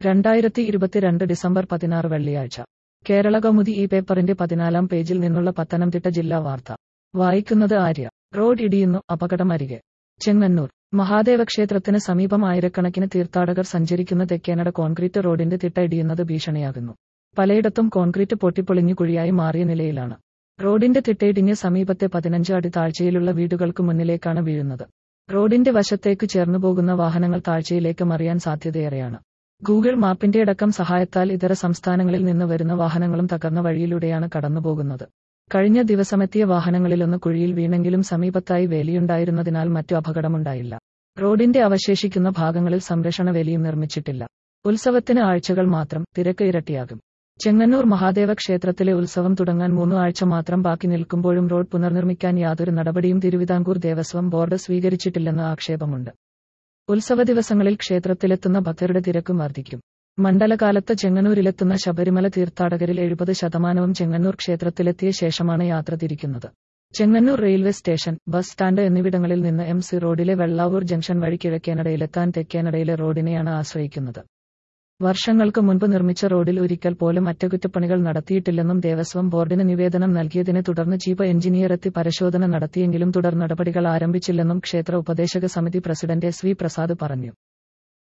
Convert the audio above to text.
രണ്ടായിരത്തി ഇരുപത്തിരണ്ട് ഡിസംബർ പതിനാറ് വെള്ളിയാഴ്ച കേരള കൗമുദി ഈ പേപ്പറിന്റെ പതിനാലാം പേജിൽ നിന്നുള്ള പത്തനംതിട്ട ജില്ലാ വാർത്ത വായിക്കുന്നത് ആര്യ റോഡ് ഇടിയുന്നു അപകടം അരികെ ചെങ്ങന്നൂർ മഹാദേവ ക്ഷേത്രത്തിന് സമീപം ആയിരക്കണക്കിന് തീർത്ഥാടകർ സഞ്ചരിക്കുന്ന തെക്കേനട കോൺക്രീറ്റ് റോഡിന്റെ തിട്ട ഇടിയുന്നത് ഭീഷണിയാകുന്നു പലയിടത്തും കോൺക്രീറ്റ് പൊട്ടിപ്പൊളിഞ്ഞു കുഴിയായി മാറിയ നിലയിലാണ് റോഡിന്റെ തിട്ടയിടിഞ്ഞ് സമീപത്തെ പതിനഞ്ച് അടി താഴ്ചയിലുള്ള വീടുകൾക്ക് മുന്നിലേക്കാണ് വീഴുന്നത് റോഡിന്റെ വശത്തേക്ക് ചേർന്നു പോകുന്ന വാഹനങ്ങൾ താഴ്ചയിലേക്ക് മറിയാൻ സാധ്യതയേറെയാണ് ഗൂഗിൾ മാപ്പിന്റെ അടക്കം സഹായത്താൽ ഇതര സംസ്ഥാനങ്ങളിൽ നിന്ന് വരുന്ന വാഹനങ്ങളും തകർന്ന വഴിയിലൂടെയാണ് കടന്നുപോകുന്നത് കഴിഞ്ഞ ദിവസമെത്തിയ വാഹനങ്ങളിലൊന്ന് കുഴിയിൽ വീണെങ്കിലും സമീപത്തായി വേലിയുണ്ടായിരുന്നതിനാൽ മറ്റു അപകടമുണ്ടായില്ല റോഡിന്റെ അവശേഷിക്കുന്ന ഭാഗങ്ങളിൽ സംരക്ഷണ വേലിയും നിർമ്മിച്ചിട്ടില്ല ഉത്സവത്തിന് ആഴ്ചകൾ മാത്രം തിരക്ക് ഇരട്ടിയാകും ചെങ്ങന്നൂർ മഹാദേവ ക്ഷേത്രത്തിലെ ഉത്സവം തുടങ്ങാൻ മൂന്നു ആഴ്ച മാത്രം ബാക്കി നിൽക്കുമ്പോഴും റോഡ് പുനർനിർമ്മിക്കാൻ യാതൊരു നടപടിയും തിരുവിതാംകൂർ ദേവസ്വം ബോർഡ് സ്വീകരിച്ചിട്ടില്ലെന്ന് ആക്ഷേപമുണ്ട് ഉത്സവ ദിവസങ്ങളിൽ ക്ഷേത്രത്തിലെത്തുന്ന ഭക്തരുടെ തിരക്കും വർദ്ധിക്കും മണ്ഡലകാലത്ത് ചെങ്ങന്നൂരിലെത്തുന്ന ശബരിമല തീർത്ഥാടകരിൽ എഴുപത് ശതമാനവും ചെങ്ങന്നൂർ ക്ഷേത്രത്തിലെത്തിയ ശേഷമാണ് യാത്ര തിരിക്കുന്നത് Chengannur railway station bus stand എന്നിവിടങ്ങളിൽ നിന്ന് എം സി റോഡിലെ വെള്ളാവൂർ ജംഗ്ഷൻ വഴി കിഴക്കേനടയിലെത്താൻ തെക്കേനടയിലെ റോഡിനെയാണ് ആശ്രയിക്കുന്നത് വർഷങ്ങൾക്ക് മുൻപ് നിർമ്മിച്ച റോഡിൽ ഒരിക്കൽ പോലും അറ്റകുറ്റപ്പണികൾ നടത്തിയിട്ടില്ലെന്നും ദേവസ്വം ബോർഡിന് നിവേദനം നൽകിയതിനെ തുടർന്ന് ചീഫ് എഞ്ചിനീയർ എത്തി പരിശോധന നടത്തിയെങ്കിലും തുടർ നടപടികൾ ആരംഭിച്ചില്ലെന്നും ക്ഷേത്ര ഉപദേശക സമിതി പ്രസിഡന്റ് എസ് വി പ്രസാദ് പറഞ്ഞു